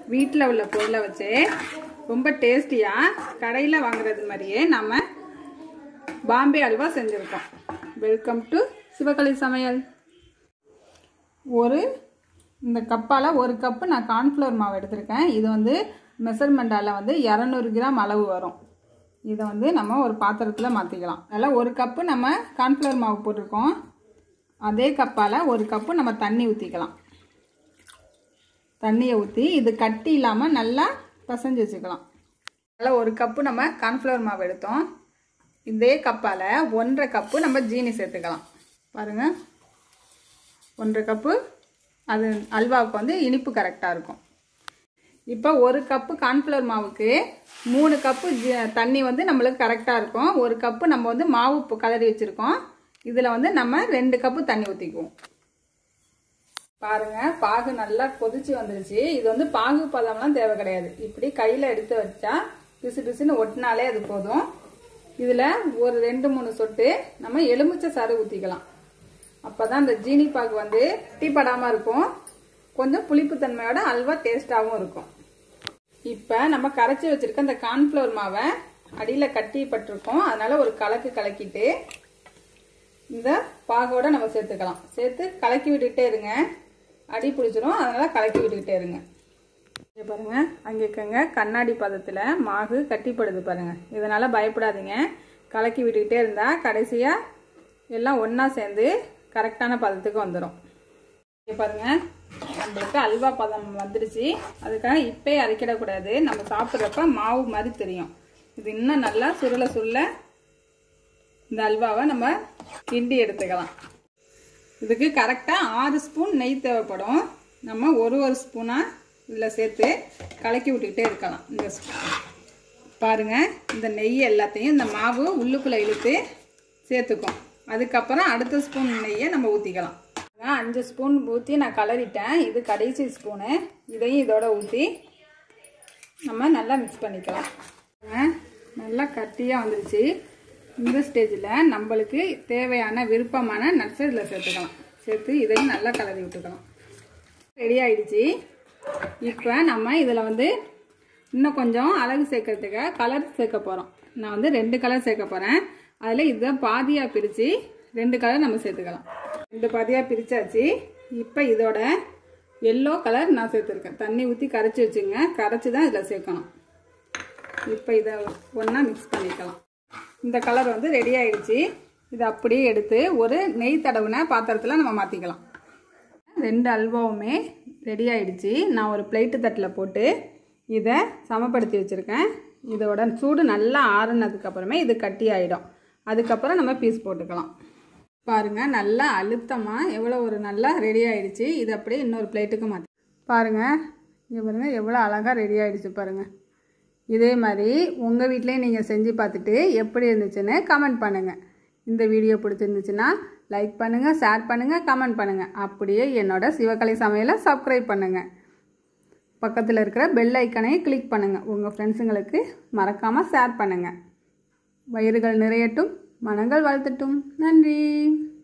வீட்டில் உள்ள பொருளை வச்சு ரொம்ப டேஸ்டியாக கடையில் வாங்குறது மாதிரியே நம்ம பாம்பே அல்வா செஞ்சுருக்கோம் வெல்கம் டு சிவகலி சமையல் ஒரு இந்த கப்பால் ஒரு கப்பு நான் கார்ன்ஃப்ளவர் மாவு எடுத்திருக்கேன் இது வந்து மெஷர்மெண்டால் வந்து இரநூறு கிராம் அளவு வரும் இதை வந்து நம்ம ஒரு பாத்திரத்தில் மாற்றிக்கலாம் அதில் ஒரு கப்பு நம்ம கார்ன்ஃப்ளவர் மாவு போட்டிருக்கோம் அதே கப்பால் ஒரு கப்பு நம்ம தண்ணி ஊற்றிக்கலாம் தண்ணியை ஊற்றி இது கட்டி இல்லாமல் நல்லா பசைஞ்சு வச்சுக்கலாம் அதில் ஒரு கப்பு நம்ம கார்ன்ஃப்ளவர் மாவு எடுத்தோம் இதே கப்பால் ஒன்றரை கப்பு நம்ம ஜீனி சேர்த்துக்கலாம் பாருங்கள் ஒன்றரை கப்பு அது அல்வாவுக்கு வந்து இனிப்பு கரெக்டாக இருக்கும் இப்போ ஒரு கப்பு கார்ன்ஃப்ளவர் மாவுக்கு மூணு கப்பு ஜ- தண்ணி வந்து நம்மளுக்கு கரெக்டாக இருக்கும் ஒரு கப்பு நம்ம வந்து மாவு இப்போ கலரி வச்சுருக்கோம் இதில் வந்து நம்ம ரெண்டு கப்பு தண்ணி ஊற்றிக்குவோம் பாருங்க பாகு நல்லா கொதிச்சு வந்துருச்சு இது வந்து பாகு பதம்லாம் தேவை கிடையாது இப்படி கையில் எடுத்து வச்சா பிசு பிசுன்னு ஒட்டினாலே அது போதும் இதில் ஒரு ரெண்டு மூணு சொட்டு நம்ம எலுமிச்சை சாறு ஊற்றிக்கலாம் அப்பதான் இந்த ஜீனி பாகு வந்து டீப்படாமல் இருக்கும் கொஞ்சம் புளிப்புத்தன்மையோட அல்வா டேஸ்டாகவும் இருக்கும் இப்போ நம்ம கரைச்சி வச்சிருக்க இந்த கார்ன்ஃப்ளவர் மாவை அடியில் கட்டி பட்டிருக்கோம் அதனால ஒரு கலக்கு கலக்கிட்டு இந்த பாகோட நம்ம சேர்த்துக்கலாம் சேர்த்து கலக்கி விட்டுக்கிட்டே இருங்க அடி பிடிச்சிரும் அதனால கலக்கி விட்டுக்கிட்டே இருங்க இங்க பாருங்க அங்கே இருக்கங்க கண்ணாடி பதத்தில் மாகு கட்டிப்படுது பாருங்க இதனால பயப்படாதீங்க கலக்கி விட்டுக்கிட்டே இருந்தால் கடைசியாக எல்லாம் ஒன்றா சேர்ந்து கரெக்டான பதத்துக்கு வந்துடும் இங்க பாருங்க நம்மளுக்கு அல்வா பதம் வந்துடுச்சு அதுக்காக இப்பே அரைக்கிடக்கூடாது நம்ம சாப்பிட்றப்ப மாவு மாதிரி தெரியும் இது இன்னும் நல்லா சுருள சுருள இந்த அல்வாவை நம்ம கிண்டி எடுத்துக்கலாம் இதுக்கு கரெக்டாக ஆறு ஸ்பூன் நெய் தேவைப்படும் நம்ம ஒரு ஒரு ஸ்பூனாக இதில் சேர்த்து கலக்கி விட்டுக்கிட்டே இருக்கலாம் இந்த ஸ்பூன் பாருங்க இந்த நெய் எல்லாத்தையும் இந்த மாவு உள்ளுக்குள்ளே இழுத்து சேர்த்துக்கும் அதுக்கப்புறம் அடுத்த ஸ்பூன் நெய்யை நம்ம ஊற்றிக்கலாம் நான் அஞ்சு ஸ்பூன் ஊற்றி நான் கலரிட்டேன் இது கடைசி ஸ்பூனு இதையும் இதோட ஊற்றி நம்ம நல்லா மிக்ஸ் பண்ணிக்கலாம் பாருங்க, நல்லா கட்டியாக வந்துருச்சு இந்த ஸ்டேஜில் நம்மளுக்கு தேவையான விருப்பமான நட்ஸை இதில் சேர்த்துக்கலாம் சேர்த்து இதையும் நல்லா கலரி விட்டுக்கலாம் ரெடி ஆயிடுச்சு இப்போ நம்ம இதில் வந்து இன்னும் கொஞ்சம் அழகு சேர்க்கறதுக்கு கலர் சேர்க்க போகிறோம் நான் வந்து ரெண்டு கலர் சேர்க்க போகிறேன் அதில் இதை பாதியாக பிரித்து ரெண்டு கலர் நம்ம சேர்த்துக்கலாம் ரெண்டு பாதியாக பிரித்தாச்சு இப்போ இதோட எல்லோ கலர் நான் சேர்த்துருக்கேன் தண்ணி ஊற்றி கரைச்சி வச்சுங்க கரைச்சி தான் இதில் சேர்க்கணும் இப்போ இதை ஒன்றா மிக்ஸ் பண்ணிக்கலாம் இந்த கலர் வந்து ரெடி ஆயிடுச்சு இதை அப்படியே எடுத்து ஒரு நெய் தடவுன பாத்திரத்தில் நம்ம மாற்றிக்கலாம் ரெண்டு அல்வாவுமே ரெடி ஆயிடுச்சு நான் ஒரு பிளேட்டு தட்டில் போட்டு இதை சமப்படுத்தி வச்சுருக்கேன் இதோட சூடு நல்லா ஆறுனதுக்கப்புறமே இது கட்டி ஆகிடும் அதுக்கப்புறம் நம்ம பீஸ் போட்டுக்கலாம் பாருங்கள் நல்லா அழுத்தமாக எவ்வளோ ஒரு நல்லா ரெடி ஆயிடுச்சு இது அப்படியே இன்னொரு பிளேட்டுக்கு மாற்றி பாருங்கள் இங்கே பாருங்கள் எவ்வளோ அழகாக ரெடி ஆயிடுச்சு பாருங்கள் இதே மாதிரி உங்கள் வீட்லேயும் நீங்கள் செஞ்சு பார்த்துட்டு எப்படி இருந்துச்சுன்னு கமெண்ட் பண்ணுங்கள் இந்த வீடியோ பிடிச்சிருந்துச்சுன்னா லைக் பண்ணுங்கள் ஷேர் பண்ணுங்கள் கமெண்ட் பண்ணுங்கள் அப்படியே என்னோட சிவகலை சமையலை சப்ஸ்கிரைப் பண்ணுங்கள் பக்கத்தில் இருக்கிற பெல் ஐக்கனையும் கிளிக் பண்ணுங்கள் உங்கள் ஃப்ரெண்ட்ஸுங்களுக்கு மறக்காமல் ஷேர் பண்ணுங்கள் வயிறுகள் நிறையட்டும் மனங்கள் வாழ்த்தட்டும் நன்றி